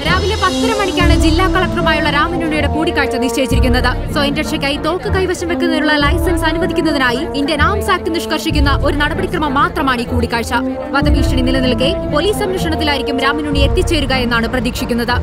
രാവിലെ പത്തര മണിക്കാണ് ജില്ലാ കളക്ടറുമായുള്ള രാമനുണ്ണിയുടെ കൂടിക്കാഴ്ച നിശ്ചയിച്ചിരിക്കുന്നത് സ്വയം രക്ഷയ്ക്കായി തോക്ക് കൈവശം വെക്കുന്നതിനുള്ള ലൈസൻസ് അനുവദിക്കുന്നതിനായി ഇന്ത്യൻ ആംസ് ആക്ട് നിഷ്കർഷിക്കുന്ന ഒരു നടപടിക്രമം മാത്രമാണ് ഈ കൂടിക്കാഴ്ച വധഭീഷണി നിലനിൽക്കെ പോലീസ് സംരക്ഷണത്തിലായിരിക്കും രാമനുണ്ണി എത്തിച്ചേരുക എന്നാണ് പ്രതീക്ഷിക്കുന്നത്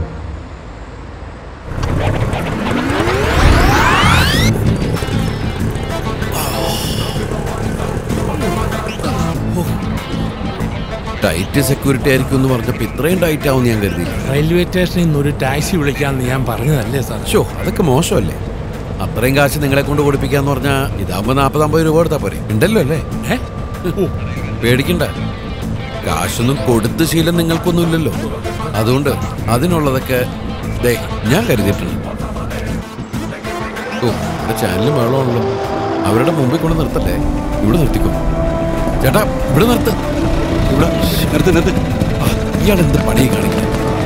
ടൈറ്റ് സെക്യൂരിറ്റി ആയിരിക്കും എന്ന് പറഞ്ഞപ്പോ ഇത്രയും ടൈറ്റ് ആവും ഞാൻ കരുതി റെയിൽവേ സ്റ്റേഷനിൽ നിന്ന് ഒരു ടാക്സി വിളിക്കാമെന്ന് ഞാൻ പറഞ്ഞതല്ലേ സാർ ഷോ അതൊക്കെ മോശമല്ലേ അത്രയും കാശ് നിങ്ങളെ കൊണ്ട് കൊടുപ്പിക്കാന്ന് പറഞ്ഞാ ഇതാകുമ്പോ നാപ്പത് അമ്പത് രൂപ കൊടുത്താ പോരെ ഉണ്ടല്ലോ അല്ലേ ഏ? ഓ, പേടിക്കണ്ട കാശൊന്നും കൊടുത്ത ശീലം നിങ്ങൾക്കൊന്നുമില്ലല്ലോ അതുകൊണ്ട് അതിനുള്ളതൊക്കെ ദേ ഞാൻ കരുതിയിട്ടുണ്ട് ഓ ഇവിടെ ചാനലും വെള്ളമാണല്ലോ അവരുടെ മുമ്പിൽ കൊണ്ട് നിർത്തല്ലേ ഇവിടെ നിർത്തിക്കോ ചേട്ടാ ഇവിടെ നിർത്ത് ഇവിടെ നിർത്ത് നിർത്ത് ആ, ഇയാൾ എന്ത് പണി കാണിക്കുക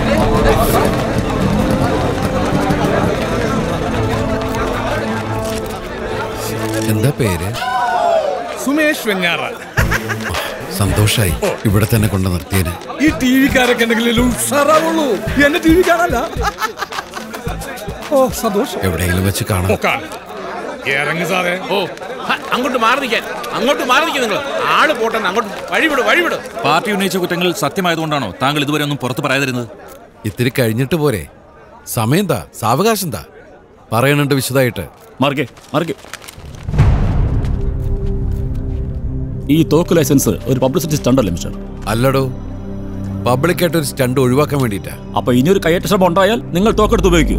എന്താ പേര് സുമേഷ് വെഞ്ഞാറ സന്തോഷായി ഇവിടെ തന്നെ കൊണ്ട് നിർത്തിയതിന് ഈ ടി വിക്കാരൊക്കെ എന്തെങ്കിലും ഉഷാറാവുള്ളൂ എന്നെ ടി വിക്കാരല്ല ഓ സന്തോഷം എവിടെയെങ്കിലും വെച്ച് കാണാം ഇറങ്ങി സാറേ ഓ ഹ, അങ്ങോട്ട് മാറി നിൽക്കാൻ അങ്ങോട്ട് മാറി നിൽക്കുക നിങ്ങൾ ആള് പോട്ടെന്ന് അങ്ങോട്ട് വഴിവിട് വഴിവിട് പാർട്ടി ഉന്നയിച്ച കുറ്റങ്ങൾ സത്യമായതുകൊണ്ടാണോ താങ്കൾ ഇതുവരെ ഒന്നും പുറത്തു പറയാതിരുന്നത് ഇത്തിരി കഴിഞ്ഞിട്ട് പോരെ സമയം താ സാവകാശം താ പറയണുണ്ട് വിശദമായിട്ട് മാർഗെ മാർഗെ ഈ തോക്ക് ലൈസൻസ് ഒരു പബ്ലിസിറ്റി സ്റ്റണ്ടല്ലേ മിസ്റ്റർ അല്ലടോ പബ്ലിക്കായിട്ട് ഒരു സ്റ്റണ്ട് ഒഴിവാക്കാൻ വേണ്ടിയിട്ടാ അപ്പൊ ഇനിയൊരു കയ്യേറ്റ ശ്രമം ഉണ്ടായാൽ നിങ്ങൾ തോക്കെടുത്ത് ഉപയോഗിക്കൂ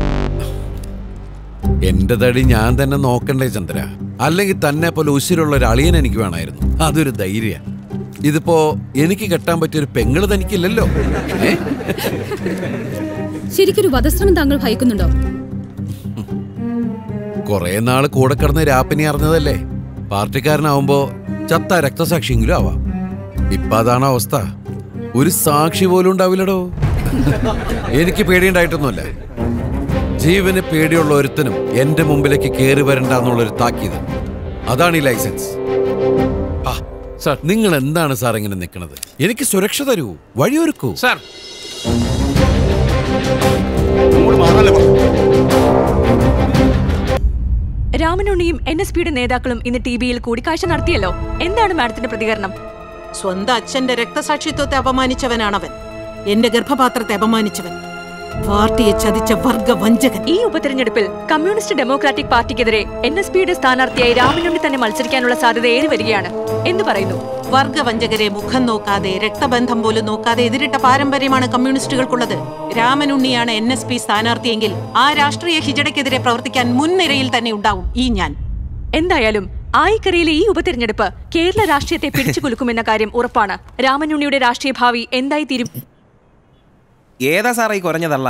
എന്റെ തടി ഞാൻ തന്നെ നോക്കണ്ടേ ചന്ദ്ര അല്ലെങ്കിൽ തന്നെ പോലെ ഉശിരുള്ള ഒരു അളിയൻ എനിക്ക് വേണമായിരുന്നു അതൊരു ധൈര്യ ഇതിപ്പോ എനിക്ക് കെട്ടാൻ പറ്റിയ ഒരു പെങ്ങള് തനിക്കില്ലല്ലോ ഏ? ശരിക്കൊരു വധശ്രമം താങ്കൾ ഭയക്കുന്നുണ്ടോ കുറെ നാള് കൂടെ കിടന്ന് രാപ്പിനി അറിഞ്ഞതല്ലേ പാർട്ടിക്കാരനാവുമ്പോ ചത്ത രക്തസാക്ഷിയെങ്കിലും ആവാം ഇപ്പൊ അതാണ് അവസ്ഥ ഒരു സാക്ഷി പോലും ഉണ്ടാവില്ലടോ എനിക്ക് പേടിയുണ്ടായിട്ടൊന്നുമല്ല ജീവന് പേടിയുള്ള ഒരുത്തനും എന്റെ മുമ്പിലേക്ക് കയറി വരണ്ടെന്നുള്ളൊരു താക്കീത് അതാണ് ഈ ലൈസൻസ് ആ, സാർ. നിങ്ങൾ എന്താണ് സാർ ഇങ്ങനെ നിൽക്കുന്നത് എനിക്ക് സുരക്ഷ തരൂ വഴിയൊരുക്കൂ സാർ രാമനുണ്ണിയും എൻ എസ് പിയുടെ നേതാക്കളും ഇന്ന് ടി വിയിൽ കൂടിക്കാഴ്ച നടത്തിയല്ലോ എന്താണ് മാഡത്തിന്റെ പ്രതികരണം സ്വന്തം അച്ഛന്റെ രക്തസാക്ഷിത്വത്തെ അപമാനിച്ചവനാണവൻ എന്റെ ഗർഭപാത്രത്തെ അപമാനിച്ചവൻ പാർട്ടിയെ ചതിച്ച വർഗ വഞ്ചകൻ ഈ ഉപതെരഞ്ഞെടുപ്പിൽ കമ്മ്യൂണിസ്റ്റ് ഡെമോക്രാറ്റിക് പാർട്ടിക്കെതിരെ എൻ എസ് പിയുടെ സ്ഥാനാർത്ഥിയായി രാമനുണ്ണി തന്നെ മത്സരിക്കാനുള്ള സാധ്യത ഏറി വരികയാണ് എന്ന് പറയുന്നു വർഗവഞ്ചകരെ മുഖം നോക്കാതെ രക്തബന്ധം പോലും നോക്കാതെ എതിരിട്ട പാരമ്പര്യമാണ് കമ്മ്യൂണിസ്റ്റുകൾക്കുള്ളത് രാമനുണ്ണിയാണ് എൻ എസ് പി സ്ഥാനാർത്ഥിയെങ്കിൽ ആ രാഷ്ട്രീയ ഹിജടയ്ക്കെതിരെ പ്രവർത്തിക്കാൻ മുൻനിരയിൽ തന്നെ ഉണ്ടാവും ഈ ഞാൻ എന്തായാലും ആയിക്കരയിലെ ഈ ഉപതെരഞ്ഞെടുപ്പ് കേരള രാഷ്ട്രീയത്തെ പിടിച്ചുകുലുക്കുമെന്ന കാര്യം ഉറപ്പാണ് രാമനുണ്ണിയുടെ രാഷ്ട്രീയ ഭാവി എന്തായി തീരും ഏതാ സാറേ ഈ കുറഞ്ഞതള്ള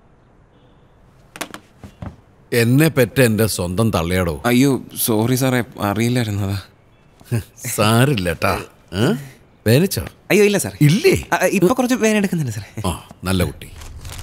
എന്നെ പെറ്റ എന്റെ സ്വന്തം തള്ളയാടോ അയ്യോ സോറി സാറേ അറിയില്ലായിരുന്നതാ സാരില്ലട്ടാ വേനിച്ചോ അയ്യോ ഇല്ല സാറേ ഇല്ലേ ആ, ഇപ്പൊ കുറച്ച് വേന എടുക്കുന്നുണ്ട് സാറേ ആ നല്ല കുട്ടി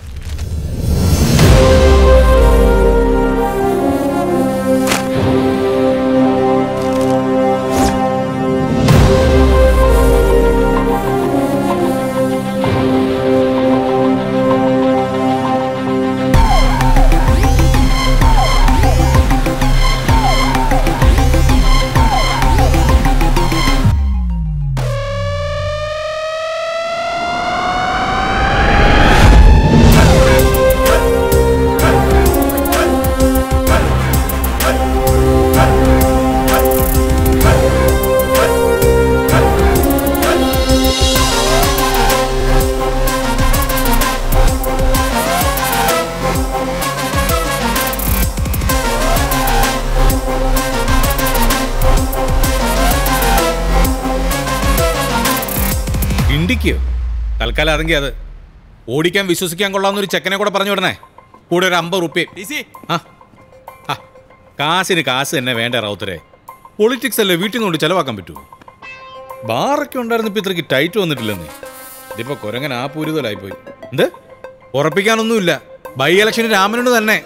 ഇണ്ടിക്കോ തൽക്കാലം അതെങ്കിൽ അത് ഓടിക്കാൻ വിശ്വസിക്കാൻ കൊള്ളാവുന്ന ഒരു ചെക്കനെ കൂടെ പറഞ്ഞു വിടണേ കൂടെ ഒരു അമ്പത് റുപ്യ ആ ആ, കാശിന് കാശ് തന്നെ വേണ്ട റൗത്തരെ പൊളിറ്റിക്സ് അല്ലേ വീട്ടിൽ നിന്ന് കൊണ്ട് ചെലവാക്കാൻ പറ്റുമോ ബാറൊക്കെ ഉണ്ടായിരുന്നപ്പോൾ ഇത്രയ്ക്ക് ടൈറ്റ് വന്നിട്ടില്ലെന്ന് ഇതിപ്പോ കുരങ്ങൻ ആ പൂരിതലായിപ്പോയി എന്ത് ഉറപ്പിക്കാനൊന്നുമില്ല ബൈ ഇലക്ഷന് രാമനുണ്ട് തന്നെ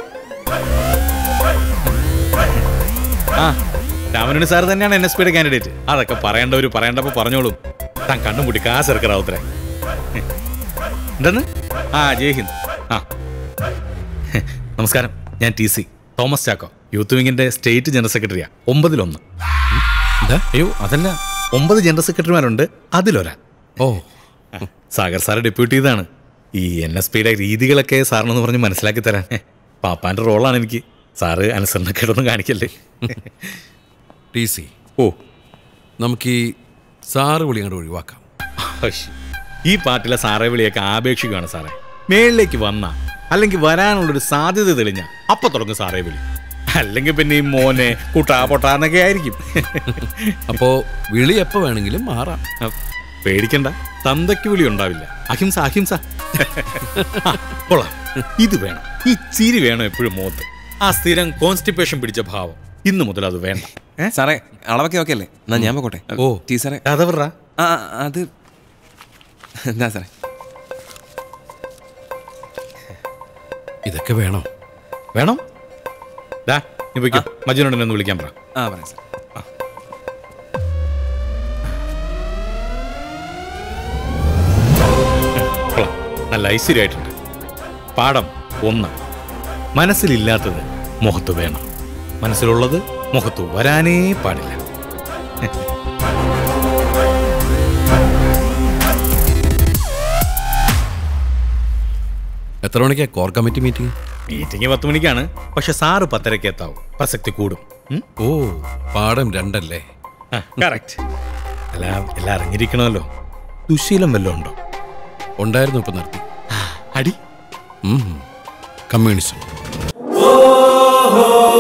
ആ രാമനുണ്ണി സാർ തന്നെയാണ് എൻ എസ് പിയുടെ കാൻഡിഡേറ്റ് അതൊക്കെ പറയേണ്ടവർ പറയേണ്ടപ്പോൾ പറഞ്ഞോളും താൻ കണ്ണും പൂട്ടി കാശ് ഇറക്കറാവത്രേ എന്തെന്ന് ആ ജയ് ഹിന്ദ് ആ നമസ്കാരം ഞാൻ T C Thomas Chacko youth വിങ്ങിന്റെ സ്റ്റേറ്റ് ജനറൽ സെക്രട്ടറിയാ ഒമ്പതിലൊന്ന് എന്താ അയ്യോ അതല്ല ഒമ്പത് ജനറൽ സെക്രട്ടറിമാരുണ്ട് അതിലൊരാൾ ഓ സാഗർ സാറ് ഡെപ്യൂട്ടി ചെയ്താണ് ഈ എൻ എസ് പിയുടെ രീതികളൊക്കെ സാറിനൊന്ന് പറഞ്ഞ് മനസ്സിലാക്കി തരാൻ പാപ്പാന്റെ റോളാണ് എനിക്ക് സാറ് അനുസരണക്കേടൊന്നും കാണിക്കല്ലേ ടി സി ഓ നമുക്ക് ഈ സാറ് വിളി അങ്ങോട്ട് ഒഴിവാക്കാം ഹഷ്. ഈ പാട്ടിലെ സാറേ വിളിയൊക്കെ ആപേക്ഷിക്കുകയാണ് സാറേ മേളിലേക്ക് വന്ന അല്ലെങ്കിൽ വരാനുള്ളൊരു സാധ്യത തെളിഞ്ഞ അപ്പൊ തുടങ്ങും സാറേ വിളി അല്ലെങ്കിൽ പിന്നെ ഈ മോനെ കുട്ടാ പൊട്ടാന്നൊക്കെ ആയിരിക്കും അപ്പോ വിളി എപ്പോ വേണമെങ്കിലും മാറാം പേടിക്കണ്ട തന്തയ്ക്ക് വിളി ഉണ്ടാവില്ല അഹിംസ അഹിംസ ആ, കൊള്ളാം ഇത് വേണം ഈ ചിരി വേണം എപ്പോഴും മുഖത്ത് ആ സ്ഥിരം കോൺസ്റ്റിപ്പേഷൻ പിടിച്ച ഭാവം ഇന്ന് മുതൽ അത് വേണ്ട ഏ? സാറേ അളവൊക്കെ ഓക്കെ അല്ലേ എന്നാ ഞാൻ പോട്ടെ ഓ. ടീ സാറേ അതവർറാ ആ അത് എന്താ സാറേ ഇതൊക്കെ വേണോ വേണം ഡാ നീ പോയിക്കോ മജുനോട് ഒന്ന് വിളിക്കാൻ പറ ആ പറയാം സാർ കൊള്ളാം നല്ല ഐശ്വര്യമായിട്ടുണ്ട് പാഠം ഒന്ന് മനസ്സിലില്ലാത്തത് മുഖത്ത് വേണം മനസ്സിലുള്ളത് മുഖത്ത് വരാനേ പാടില്ല എത്ര മണിക്കാ കോർ കമ്മിറ്റി മീറ്റിംഗ് മീറ്റിംഗ് പത്ത് മണിക്കാണ് പക്ഷെ സാറ് പത്തരയ്ക്ക് എത്താവും പ്രസക്തി കൂടും ഉം? ഓ പാഠം രണ്ടല്ലേ ആ, correct. എല്ലാം എല്ലാം അറിഞ്ഞിരിക്കണമല്ലോ ദുശീലം വല്ലതും ഉണ്ടോ ഉണ്ടായിരുന്നു ഇപ്പൊ നിർത്തി അടി ഉം. കമ്മ്യൂണിസം